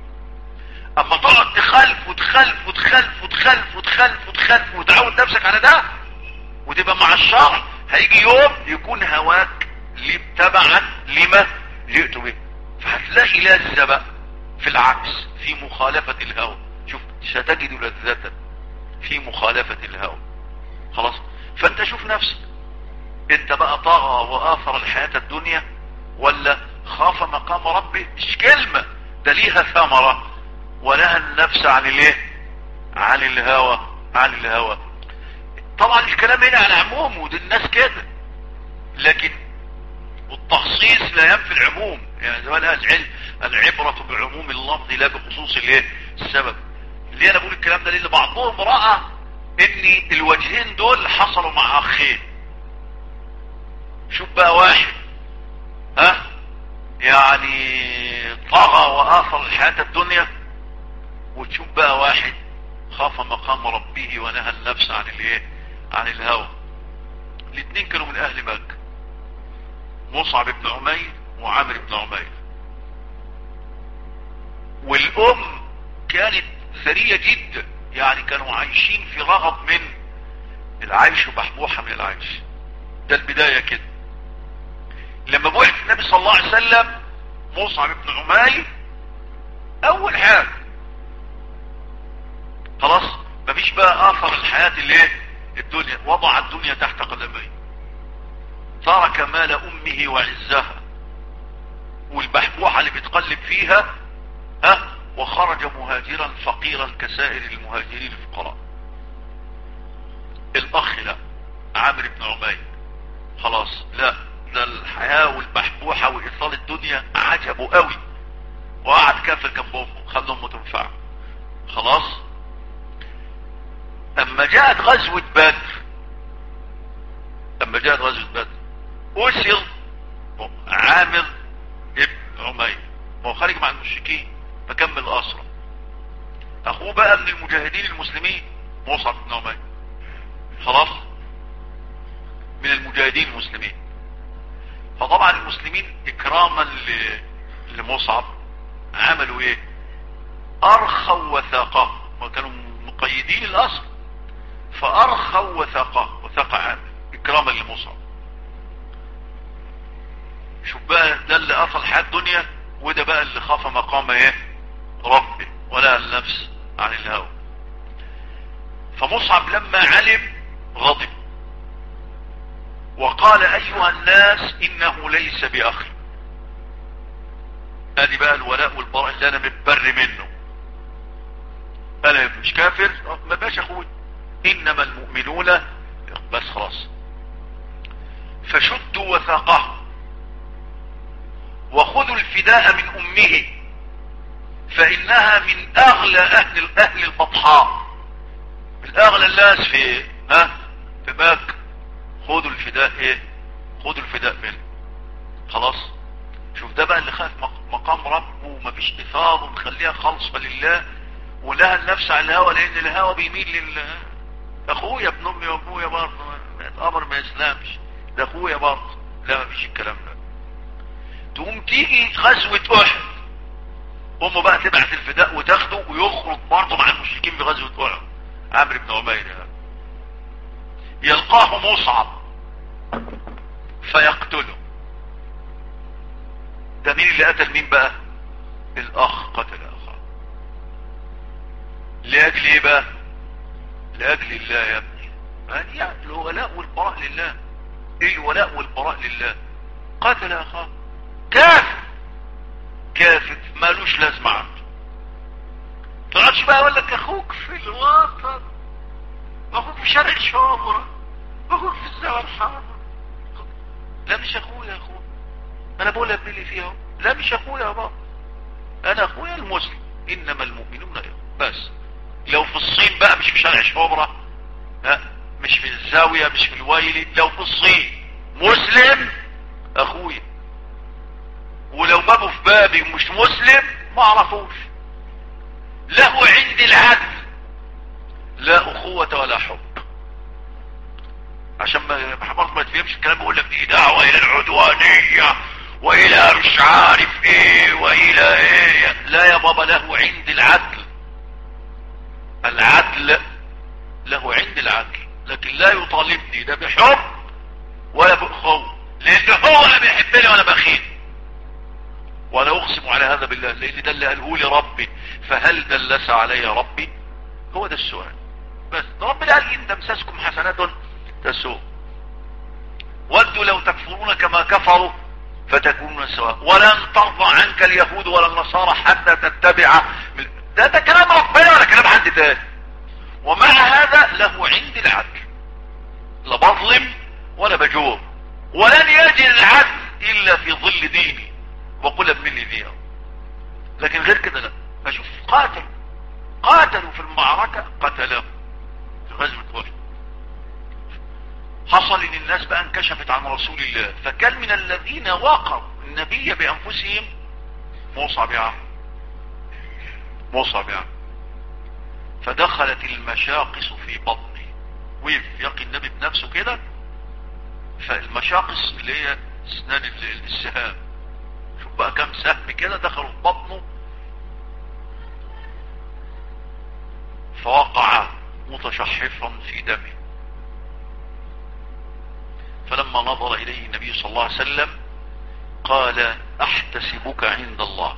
A: اما تقعد تخلف وتخلف وتخلف وتخلف وتخلف وتخلف وتعود نفسك على ده وتبقى مع الشرع هيجي يوم يكون هواك ليه تبعا لما جئت به فهتلاقي لذة بقى في العكس في مخالفة الهوى شوف ستجد لذة في مخالفة الهوى خلاص فانت شوف نفسك انت بقى طغى واثر الحياة الدنيا ولا خاف مقام ربه مش كلمة ده ليها ثمرة ونهى النفس عن الايه عن الهوى عن الهوى طبعا الكلام هنا على عموم ودي الناس كده لكن والتخصيص لا ينفي العموم يعني زي ما قال العلم العبرة بعموم اللفظ لا بخصوص الايه السبب ليه انا بقول الكلام ده لان بعضهم رأى ان الوجهين دول حصلوا مع اخين شوف بقى واحد ها يعني طغى واثر الحياة الدنيا وتشوف بقى واحد خاف مقام ربه ونهى النفس عن الايه عن الهوى الاثنين كانوا من اهل مكة مصعب بن عمير وعامر بن عمير والام كانت ثرية جدا يعني كانوا عايشين في رغب من العيش وبحبوحة من العيش ده البداية كده لما بعث النبي صلى الله عليه وسلم مصعب بن عمير اول حاجة خلاص مفيش بقى اثر الحياة اللي الدنيا وضع الدنيا تحت قدميه ترك مال امه وعزها والبحبوحة اللي بيتقلب فيها ها وخرج مهاجرا فقيرا كسائر المهاجرين الفقراء الاخ لا عامر بن عمير خلاص لا ده الحياة والبحبوحة وايصال الدنيا عجبه قوي وقعد كافر جنب امه خلى امه تنفعه خلاص اما جاءت غزوة بدر اما جاءت غزوة بدر اسر عامر ابن عمير هو خارج مع المشركين فكمل الاسرى اخوه بقى من المجاهدين المسلمين مصعب بن عمير خلاص من المجاهدين المسلمين فطبعا المسلمين اكراما لمصعب عملوا ايه ارخوا وثاقه وكانوا مقيدين الاسر فارخوا وثاقه وثاق عامل اكراما لمصعب شوف بقى ده اللي اصل حياة الدنيا وده بقى اللي خاف مقام ايه ربه ولا النفس عن الهوى فمصعب لما علم غضب وقال ايها الناس انه ليس باخي ادي بقى الولاء والبراء اللي انا متبر منه انا مش كافر ما باش اخوي انما المؤمنون بس خلاص فشدوا وثاقه وخذوا الفداء من امه فانها من اغلى اهل اهل البطحاء من اغلى الناس في ها في باك خذوا الفداء ايه خذوا الفداء منه خلاص شوف ده بقى اللي خاف مقام ربه ومفيش اثار ومخليها خالصة لله ولها النفس على الهوى لان الهوى بيميل لل اخويا ابن امي وابويا برضه الامر ما يسلمش ده اخويا برضه لا مفيش الكلام ده تقوم تيجي غزوة احد امه بقى تبعت الفداء وتاخده ويخرج برضه مع المشركين في غزوة احد عمرو بن عمير يلقاه مصعب فيقتله ده مين اللي قتل مين بقى الاخ قتل اخاه لاجل ايه بقى لاجل الله يا ابني يعني الولاء والبراء لله ايه الولاء والبراء لله قتل اخاه كافر كافر مالوش لازمة عنده تقعدش بقى اقول لك اخوك في الوطن اخوك في شارع شبرا اخوك في الزاوية الحمراء لا مش اخويا يا اخويا انا بقول ابني اللي فيها لا مش اخويا يا بابا انا اخويا المسلم انما المؤمنون بس لو في الصين بقى مش في شارع شبرا ها مش في الزاوية مش في الويلي لو في الصين مسلم اخويا ولو بابه في بابي ومش مسلم ما اعرفوش له عندي العدل لا اخوة ولا حب عشان ما محمد ما تفهمش الكلام بيقول لك دي دعوة الى العدوانية والى مش عارف ايه والى ايه لا يا بابا له عندي العدل العدل له عندي العدل لكن لا يطالبني ده بحب ولا باخوة لان هو لا بيحبني ولا بخيل وانا اقسم على هذا بالله لان ده اللي قاله لي ربي فهل دلس علي ربي هو ده السؤال بس ربنا قال ان تمسسكم حسنات تسوء ودوا لو تكفرون كما كفروا فتكونون سواء ولن ترضى عنك اليهود ولا النصارى حتى تتبع ده ده كلام ربنا ولا كلام حد تاني ومع هذا له عندي العدل لا بظلم ولا بجور ولن يجد العدل الا في ظل ديني وقل ابن لي فيها لكن غير كده لا فشوف قاتل قاتلوا في المعركة قتلوا في غزوة احد حصل ان الناس بقى انكشفت عن رسول الله فكان من الذين وقعوا النبي بانفسهم مصعب يا عم مصعب يا عم فدخلت المشاقص في بطنه وقف يقي النبي بنفسه كده فالمشاقص اللي هي اسنان السهام شوف بقى كام سهم كده دخلوا في بطنه فوقع متشحفا في دمه فلما نظر اليه النبي صلى الله عليه وسلم قال احتسبك عند الله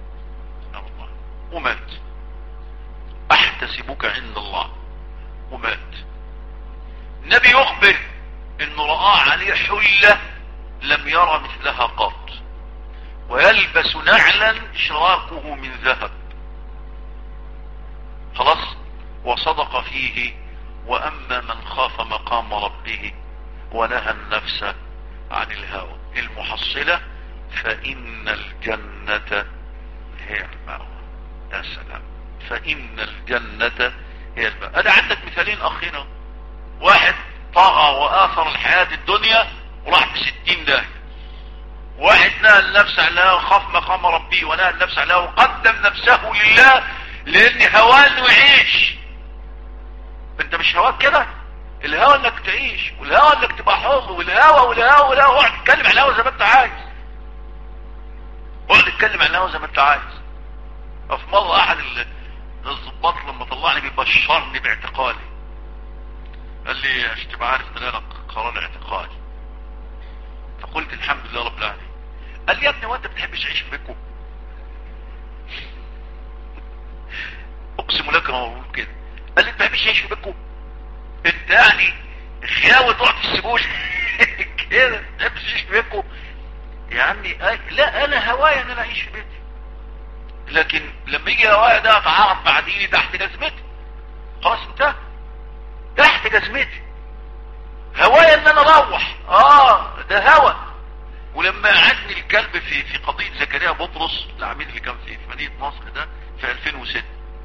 A: ومات احتسبك عند الله ومات النبي يخبر انه رأى عليه حلة لم يرى مثلها قط ويلبس نعلا شراكه من ذهب خلاص وصدق فيه واما من خاف مقام ربه ونهى النفس عن الهوى المحصلة فان الجنة هي المأوى يا سلام فان الجنة هي المأوى انا عندك مثالين اخينا واحد طغى واثر الحياة الدنيا وراح بستين داهية واحد نهى النفس عن الهوى وخاف مقام ربه ونهى النفس عن الهوى وقدم نفسه لله لان هواه انه يعيش انت مش هواك كده الهوى انك تعيش والهوى انك تبقى حر والهوى والهوى والهوى اقعد تتكلم عن الهوى زي ما انت عايز اقعد تتكلم عن الهوى زي ما انت عايز ففي مرة احد الضباط لما طلعني بيبشرني باعتقالي قال لي عشان تبقى عارف ان انا قرار اعتقالي فقلت الحمد لله رب العالمين قال لي يا ابني وانت بتحبش تعيش في بيتكم اقسم لك ما بقول كده قال لي انت ما بتحبش تعيش في بيتكم انت يعني خياوي تقعد في السجون كده ما بتحبش تعيش في بيتكم يا عمي لا انا هوايا ان انا اعيش في بيتي لكن لما يجي هوايا ده اتعارض مع ديني تحت جزمتي خلاص انتهى تحت جزمتي هوايا ان انا اروح اه ده هوى ولما قعدني الكلب في في قضية زكريا بطرس العميد اللي كان في في مدينة نصر ده في 2006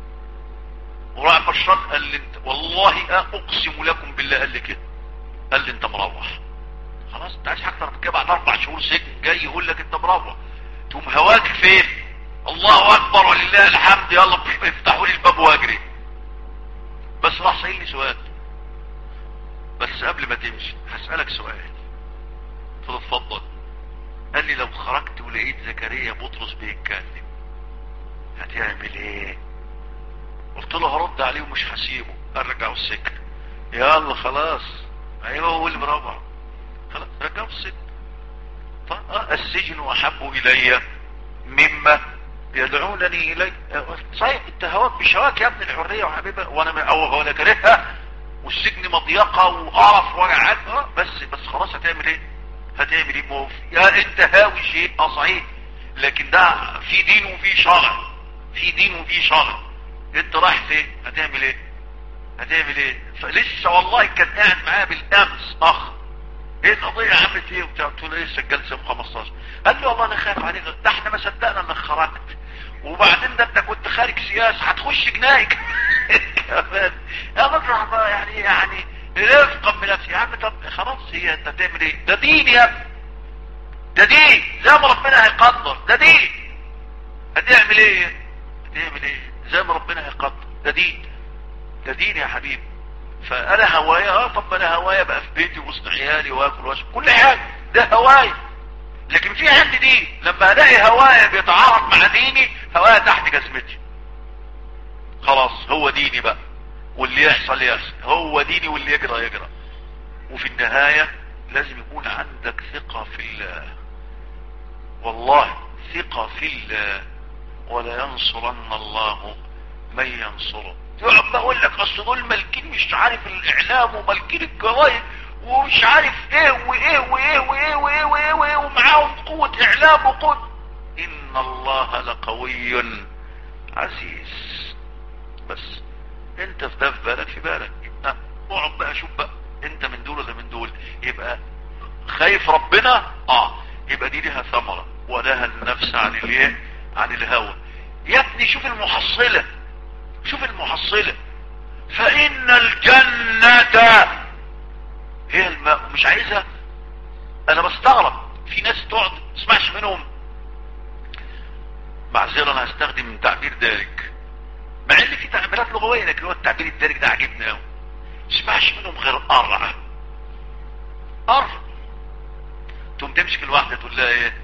A: وراح بشار قال لي انت والله اقسم لكم بالله قال لي كده قال لي انت مروح خلاص انت عايز حاجه اكتر من كده بعد اربع شهور سجن جاي يقول لك انت مروح تقوم هواك فين الله اكبر ولله الحمد يلا افتحوا لي الباب واجري بس راح سألني سؤال بس قبل ما تمشي هسألك سؤال قلت اتفضل قال لي لو خرجت ولقيت زكريا بطرس بيتكلم هتعمل ايه قلت له هرد عليه ومش هسيبه ارجعه السجن يلا خلاص ايوه هو اللي برافع خلاص رجعه السجن السجن احب الي مما يدعونني اليه صحيح انت هواك مش هواك يا ابن الحريه وحبيبها وانا او ولا كارهها والسجن مضيقه وقرف وجعات اه بس بس خلاص هتعمل ايه هتعمل ايه موف يا انت هاوي شيء اه صحيح لكن ده في دين وفي شرع في دين وفي شرع انت رايح فين هتعمل ايه هتعمل ايه فلسه والله كان قاعد معايا بالامس اخ ايه القضية عملت ايه وبتاع قلت له ايه سجلت سنة 15 قال لي والله انا خايف عليك ده احنا ما صدقنا انك خرجت وبعدين ده انت كنت خارج سياسة هتخش جنايك كمان يا مطرح بقى يعني يعني رفقا بنفسي يا عم طب خلاص هي انت تعمل ايه ده دين يا ابني ده دين زي ما ربنا هيقدر ده دين هتعمل ايه هتعمل ايه زي ما ربنا هيقدر ده دين ده دين يا حبيبي فانا هوايا اه طب انا هوايا بقى في بيتي وسط عيالي واكل واشرب كل حاجه ده هوايا لكن في عندي دين لما الاقي هوايا بيتعارض مع ديني هوايا تحت جزمتي خلاص هو ديني بقى واللي يحصل يحصل هو ديني واللي يجرى يجرى وفي النهاية لازم يكون عندك ثقة في الله والله ثقة في الله ولا ينصرن الله من ينصره يقعد بقول لك اصل دول مالكين مش عارف الاعلام ومالكين الجرايد ومش عارف ايه وايه وايه وايه وايه وايه, وإيه ومعاهم قوة اعلام وقوة ان الله لقوي عزيز بس انت في ده في بالك في بالك اقعد بقى شوف بقى انت من دول ولا من دول يبقى خايف ربنا اه يبقى دي لها ثمرة ونهى النفس عن الايه عن الهوى يا ابني شوف المحصلة شوف المحصلة فإن الجنة هي الماء ومش عايزها انا بستغرب في ناس تقعد تسمعش منهم معذرة انا هستخدم تعبير دارج مع ان في تعبيرات لغوية لكن هو التعبير الدارج ده عجبني قوي تسمعش منهم غير قرع قرع تقوم تمسك الواحدة تقول لها ايه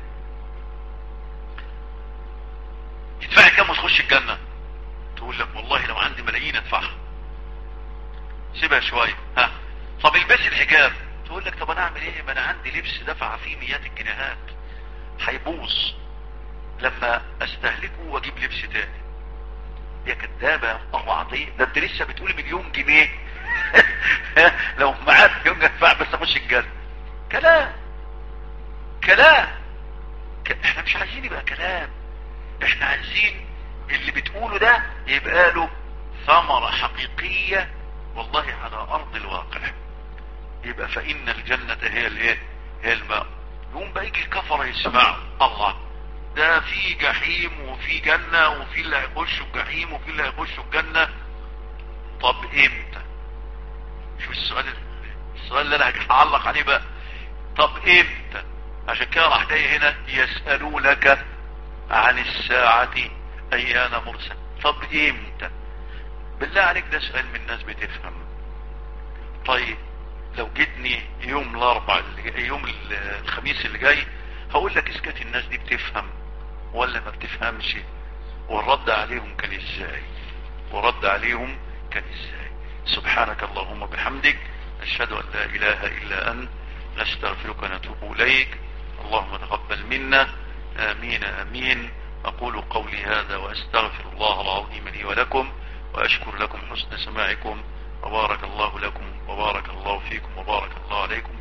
A: تدفعي كام وتخش الجنة تقول لك والله لو عندي ملايين ادفعها سيبها شوية ها طب البسي الحجاب تقول لك طب انا اعمل ايه ما انا عندي لبس دفع فيه مئات الجنيهات هيبوظ لما استهلكه واجيب لبس تاني يا كدابة الله عطيه ده انت لسه بتقول مليون جنيه لو معاك مليون ادفع بس اخش الجنة كلام كلام ك... احنا مش عايزين يبقى كلام احنا عايزين اللي بتقوله ده يبقى له ثمرة حقيقية والله على ارض الواقع يبقى فإن الجنة هي الايه هي الماء يقوم بقى يجي الكفر يسمعوا الله ده في جحيم وفي جنة وفي اللي هيخشوا الجحيم وفي اللي هيخشوا الجنة طب امتى شو السؤال السؤال اللي انا هعلق عليه بقى طب امتى عشان كده راح جاي هنا يسألونك عن الساعة ايان مرسل طب امتى بالله عليك ده سؤال من الناس بتفهم طيب لو جيتني يوم الاربع يوم الخميس اللي جاي هقول لك اسكت الناس دي بتفهم ولا ما بتفهمش والرد عليهم كان ازاي ورد عليهم كان ازاي سبحانك اللهم بحمدك اشهد ان لا اله الا انت نستغفرك ونتوب اليك اللهم تقبل منا امين امين اقول قولي هذا واستغفر الله العظيم لي ولكم واشكر لكم حسن سماعكم وبارك الله لكم وبارك الله فيكم وبارك الله عليكم